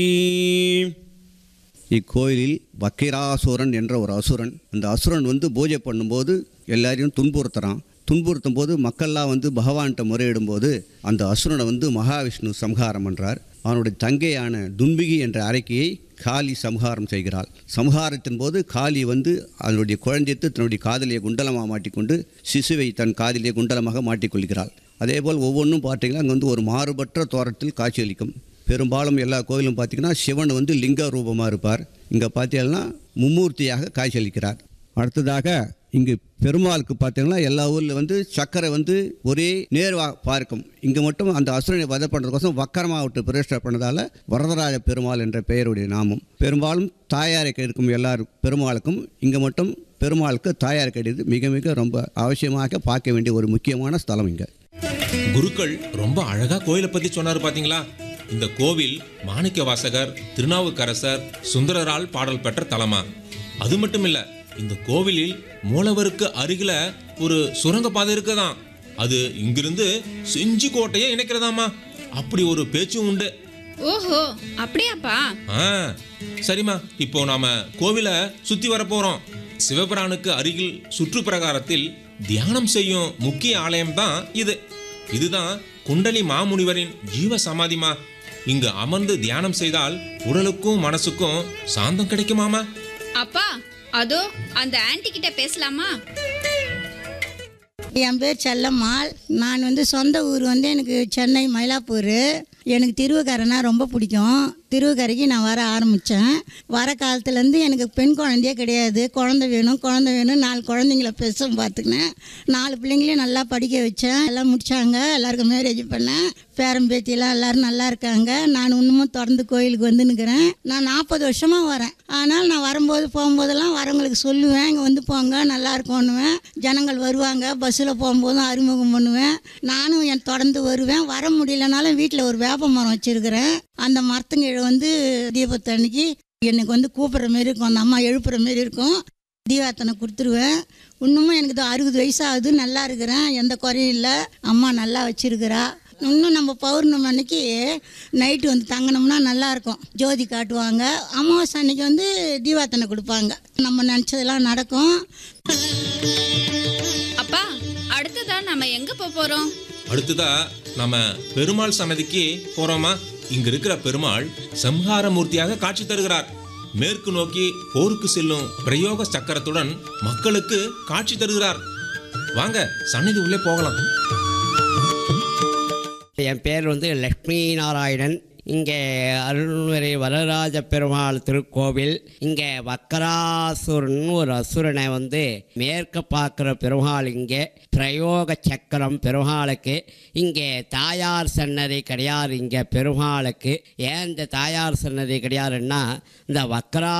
இக்கோயிலில் வக்கிராசுரன் என்ற ஒரு அசுரன் அந்த அசுரன் வந்து பூஜை பண்ணும்போது எல்லாரையும் துன்புறுத்துறான் துன்புறுத்தும் போது மக்கள்லாம் வந்து பகவான்கிட்ட முறையிடும்போது அந்த அசுரனை வந்து மகாவிஷ்ணு சம்ஹாரம் பண்ணுறார் அவனுடைய தங்கையான துன்பிகி என்ற அரக்கியை காளி சம்ஹாரம் செய்கிறாள் சம்ஹாரத்தின் போது காளி வந்து அதனுடைய குழந்தைத்து தன்னுடைய காதலியை குண்டலமாக மாட்டிக்கொண்டு சிசுவை தன் காதிலே குண்டலமாக மாட்டிக்கொள்கிறாள் அதேபோல் ஒவ்வொன்றும் பார்த்தீங்கன்னா அங்கே வந்து ஒரு மாறுபட்ட தோரத்தில் காட்சியளிக்கும் பெரும்பாலும் எல்லா கோயிலும் பார்த்தீங்கன்னா சிவன் வந்து லிங்க ரூபமாக இருப்பார் இங்கே பார்த்தீங்கன்னா மும்மூர்த்தியாக காட்சியளிக்கிறார் அடுத்ததாக இங்கு பெருமாளுக்கு பார்த்தீங்கன்னா எல்லா ஊரில் வந்து சக்கரை வந்து ஒரே நேர்வா பார்க்கும் இங்கே மட்டும் அந்த அசுரனை வதை பண்ணுறதுக்கோசம் வக்கரமாக விட்டு பிரதிஷ்டை பண்ணதால் வரதராஜ பெருமாள் என்ற பெயருடைய நாமம் பெரும்பாலும் தாயாரை கெடுக்கும் எல்லார் பெருமாளுக்கும் இங்கே மட்டும் பெருமாளுக்கு தாயார் கிடையாது மிக மிக ரொம்ப அவசியமாக பார்க்க வேண்டிய ஒரு முக்கியமான ஸ்தலம் இங்கே குருக்கள் ரொம்ப அழகா கோயிலை பத்தி சொன்னாரு பாத்தீங்களா இந்த கோவில் மாணிக்க வாசகர் திருநாவுக்கரசர் சுந்தரரால் பாடல் பெற்ற தலமா அது மட்டும் இல்ல இந்த கோவிலில் மூலவருக்கு அருகில ஒரு சுரங்க பாதை இருக்குதாம் அது இங்கிருந்து செஞ்சி கோட்டையை இணைக்கிறதாமா அப்படி ஒரு பேச்சும் உண்டு ஓஹோ அப்படியாப்பா ஆ சரிம்மா இப்போ நாம கோவிலை சுத்தி வர போறோம் சிவபிரானுக்கு அருகில் சுற்றுப்பிரகாரத்தில் தியானம் செய்யும் முக்கிய ஆலயம் தான் இது இதுதான் குண்டலி மாமுனிவரின் ஜீவ சமாதிமா இங்கு அமர்ந்து தியானம் செய்தால் உடலுக்கும் மனசுக்கும் சாந்தம் கிடைக்குமாமா அப்பா அதோ அந்த ஆன்ட்டி கிட்ட பேசலாமா என் பேர் செல்லம்மாள் நான் வந்து சொந்த ஊர் வந்து எனக்கு சென்னை மயிலாப்பூர் எனக்கு திருவக்கரைனா ரொம்ப பிடிக்கும் திருவக்கரைக்கு நான் வர ஆரம்பித்தேன் வர காலத்துலேருந்து எனக்கு பெண் குழந்தையே கிடையாது குழந்தை வேணும் குழந்தை வேணும் நாலு குழந்தைங்கள பெருசும் பார்த்துக்கினேன் நாலு பிள்ளைங்களையும் நல்லா படிக்க வச்சேன் எல்லாம் முடித்தாங்க எல்லாருக்கும் மேரேஜ் பண்ணேன் பேரன் பேத்தியெல்லாம் எல்லாரும் நல்லா இருக்காங்க நான் இன்னமும் தொடர்ந்து கோயிலுக்கு வந்து நிற்கிறேன் நான் நாற்பது வருஷமாக வரேன் ஆனால் நான் வரும்போது போகும்போதெல்லாம் வரவங்களுக்கு சொல்லுவேன் இங்கே வந்து போங்க நல்லா இருக்கும்னுவேன் ஜனங்கள் வருவாங்க பஸ்ஸில் போகும்போதும் அறிமுகம் பண்ணுவேன் நானும் என் தொடர்ந்து வருவேன் வர முடியலனாலும் வீட்டில் ஒரு வேப்ப மரம் வச்சுருக்கிறேன் அந்த மரத்துங்கீழ வந்து தீபத்தன்னைக்கு எனக்கு வந்து கூப்பிட்ற மாரி இருக்கும் அந்த அம்மா எழுப்புற மாரி இருக்கும் தீபாத்தனை கொடுத்துருவேன் இன்னமும் எனக்கு இது அறுபது வயசாகுது நல்லா இருக்கிறேன் எந்த குறையும் இல்லை அம்மா நல்லா வச்சிருக்கிறா இன்னும் நம்ம பௌர்ணமி அன்னைக்கு நைட்டு வந்து தங்கினோம்னா நல்லா இருக்கும் ஜோதி காட்டுவாங்க அமாவாசை அன்னைக்கு வந்து தீபாத்தனை கொடுப்பாங்க நம்ம நினச்சதெல்லாம் நடக்கும் அப்பா அடுத்ததா நம்ம எங்க போக போறோம் அடுத்ததா நம்ம பெருமாள் சன்னதிக்கு போறோமா இங்க இருக்கிற பெருமாள் சம்ஹார மூர்த்தியாக காட்சி தருகிறார் மேற்கு நோக்கி போருக்கு செல்லும் பிரயோக சக்கரத்துடன் மக்களுக்கு காட்சி தருகிறார் வாங்க சன்னதி உள்ளே போகலாம் என் பேர் வந்து லக்ஷ்மி நாராயணன் இங்கே அருள்வரை வரராஜ பெருமாள் திருக்கோவில் இங்கே வக்கராசுரன் ஒரு அசுரனை வந்து மேற்க பார்க்குற பெருமாள் இங்கே பிரயோக சக்கரம் பெருமாளுக்கு இங்கே தாயார் சன்னதி கிடையாது இங்கே பெருமாளுக்கு ஏன் இந்த தாயார் சன்னதி கிடையாதுன்னா இந்த வக்கரா